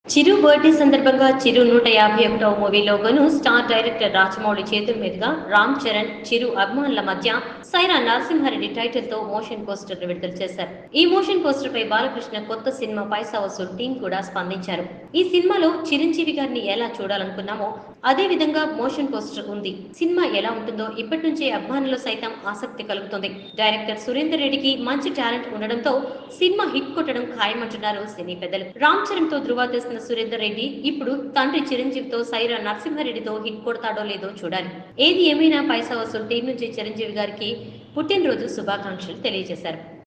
చిరు birthday సందర్భంగా చిరు నూట యాభై ఒకటవ మూవీ లోగోను స్టార్ డైరెక్టర్ రాజమౌళి చేతుల మీదుగా రామ్ చరణ్ చిరు అభిమానుల మధ్య సైరా నరసింహారెడ్డి టైటిల్ తో మోషన్ పోస్టర్ విడుదల చేశారు ఈ మోషన్ పోస్టర్ పై బాలకృష్ణ కొత్త సినిమా పైసా వసూల్ టీం కూడా స్పందించారు ఈ సినిమాలో చిరంజీవి గారిని ఎలా చూడాలనుకున్నామో అదే విధంగా మోషన్ పోస్టర్ ఉంది సినిమా ఎలా ఉంటుందో ఇప్పటి నుంచే అభిమానులు సైతం ఆసక్తి కలుగుతుంది డైరెక్టర్ సురేందర్ రెడ్డికి మంచి టాలెంట్ ఉండడంతో సినిమా హిట్ కొట్టడం ఖాయమంటున్నారు సినీ పెద్దలు రామ్ చరణ్ తో ధృవ తెస్తున్న సురేందర్ రెడ్డి ఇప్పుడు తండ్రి చిరంజీవితో సైరా నరసింహారెడ్డితో హిట్ కొడతాడో లేదో చూడాలి ఏది ఏమైనా పైసా వసూలు టీం నుంచి చిరంజీవి గారికి పుట్టినరోజు శుభాకాంక్షలు తెలియజేశారు